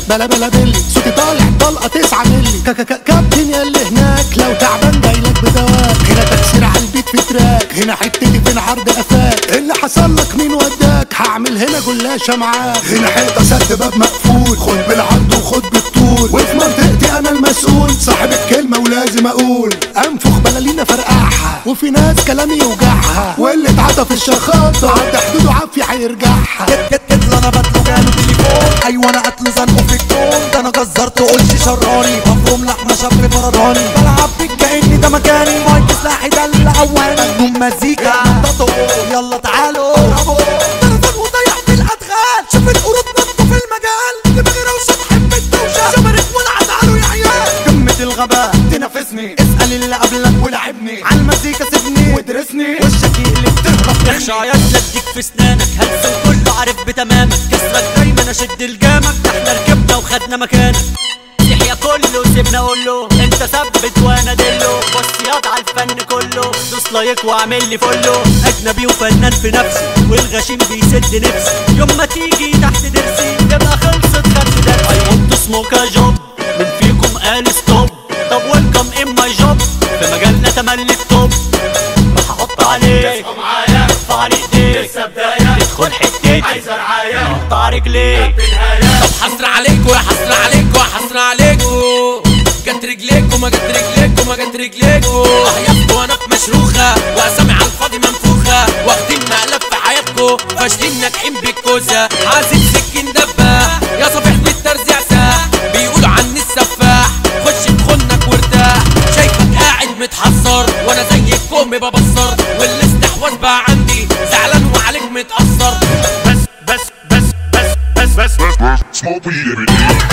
بلا بلا بلي صوتي طالع طلقه تسعة ملي ك- ك- ك- كابتن يا اللي هناك لو تعبان جايلك بدواك هنا تكسير على البيت في تراك هنا حتتي فين عرض قفاك اللي حصل لك مين وداك هعمل هنا جلاشه معاك هنا حيطه سد باب مقفول خد بالعرض وخد بالطول وفي منطقتي انا المسؤول صاحب الكلمه ولازم اقول انفخ بلالينا فرقعها وفي ناس كلامي يوجعها واللي اتعطى في الشخاطه عدى حدوده عافيه هيرجعها جت جت جت انا بطلب جاله تليفون ايوه انا قتله زنقه في الكون ده انا جزرت قلش شراني مفروم لحمه شاب فرداني بلعب بيك كاني ده مكاني مايك سلاحي ده الاولاني نجوم مزيكا نططوا يلا تعالوا قربوا تلفون وضيع في الادغال شوف القرود نطوا في المجال دماغي روشه تحب الدوشه شبرك ولع تعالوا يا عيال قمه الغباء تنافسني اسال اللي قبلك ولعبني على المزيكا سيبني وادرسني وشك يقلب تهرب يخشى عيال لديك في سنانك هلس وكله عارف بتمامك كسرك دايما اشد الجامك ده احنا ركبنا وخدنا مكانك يحيى كله سيبنا قوله انت ثبت وانا دله بص ياض على الفن كله دوس لايك واعمل لي فولو اجنبي وفنان في نفسي والغشيم بيسد نفسي يوم ما تيجي تحت درسي تبقى خلصت خدت درسي اي ونت سموك جوب من فيكم قال ستوب طب ويلكم ان ماي جوب في مجالنا تملي التوب راح احط عليك معايا ارفع لي ايديك لسه بداية تدخل حتتي عايز رعاية اقطع رجليك طب حسرة عليكوا يا حسرة عليكوا يا حسرة عليكوا جت رجليكوا ما جت رجليكوا ما جت رجليكوا اه يابكوا انا في مشروخة واسامي على الفاضي منفوخة واخدين مقلب في حياتكوا فاشلين ناجحين بالكوسة عازم سكين دبة يا صفيح بالترزيع ساح بيقولوا عني السفاح خش بخنك وارتاح شايفك قاعد متحسر وانا زيكم ببصر والاستحواذ بقى عندي زعلان وعليك متأثر بس بس بس بس بس بس Smoke weed every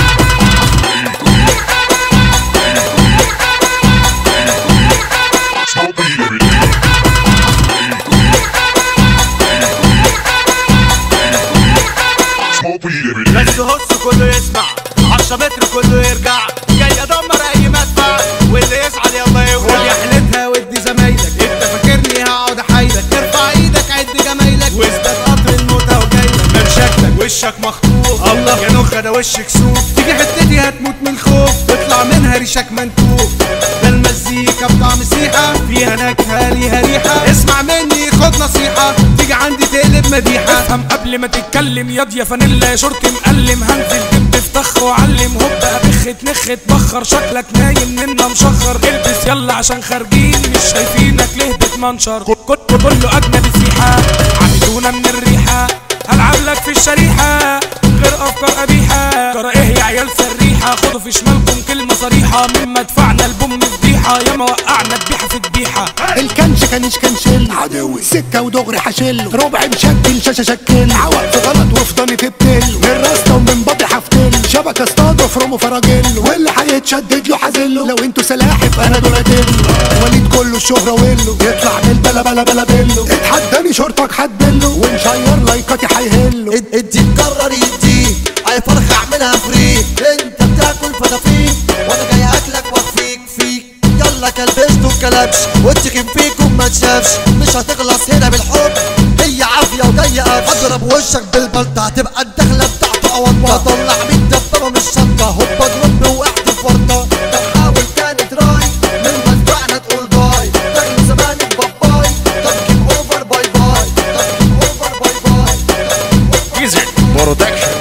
day. Smoke weed every day. Smoke weed every day. بس هص كله يسمع 10 متر كله يرجع جاي ادمر اي مدفع واللي يصعد يلا يولع يا حلتها ودي زمايلك انت فاكرني هقعد احايلك ارفع ايدك عد جمايلك واثبت قطر الموتى وجايلك من شكلك وشك مخطوف الله يا نخ ده وشك سوف تيجي حتتي هتموت من الخوف تطلع منها ريشك منتوف ده المزيكا بطعم سيحة فيها نكهة ليها ريحة اسمع مني خد نصيحة تيجي عندي تقلب مديحة افهم قبل ما تتكلم ياض يا فانيلا يا شورت مقلم هنزل جيب في طخ وعلم هوب ابخ تنخ تبخر شكلك نايم منا مشخر البس يلا عشان خارجين مش شايفينك ليه بتمنشر كل كل كله اجنبي سيحة عملونا من الريحة هلعب لك في الشريحة غير افكار قبيحة جرى ايه يا عيال سريحة خدوا في شمالكم كلمة صريحة من مدفعنا البوم فضيحة ياما وقعنا ذبيحة في ذبيحة الكنش كانش كنشل عدوي سكة ودغري حشل ربع مشكل شاشة شكل عوق في غلط وفي ضني في بتل من راسنا ومن بطي حفتل شبكة اصطاد وفرمه فراجل واللي هيتشدد له حازله لو انتوا سلاحف انا دول ادله وليد كله الشهرة وله يطلع من البلا بلا بلا بله اتحداني شورتك حدله ونشير لايكاتي هيهله ادي تكرر يدي اي فرخة اعملها فري انت بتاكل فتافيت وانا جاي اكلك واخفيك فيك يلا كلبشت وكلبش واتخن فيكم ما تشافش مش هتخلص هنا بالحب هي عافية وجاية قفش اضرب وشك بالبلطة هتبقى الدخلة بتاعته اوضة واطلع من دبابة من الشنطة هوبا اضرب وقعت في فرطة طب حاول تاني تراي من مدفعنا تقول باي تاكل زمانك باباي طب جيب اوفر باي باي طب جيب اوفر باي باي Music Production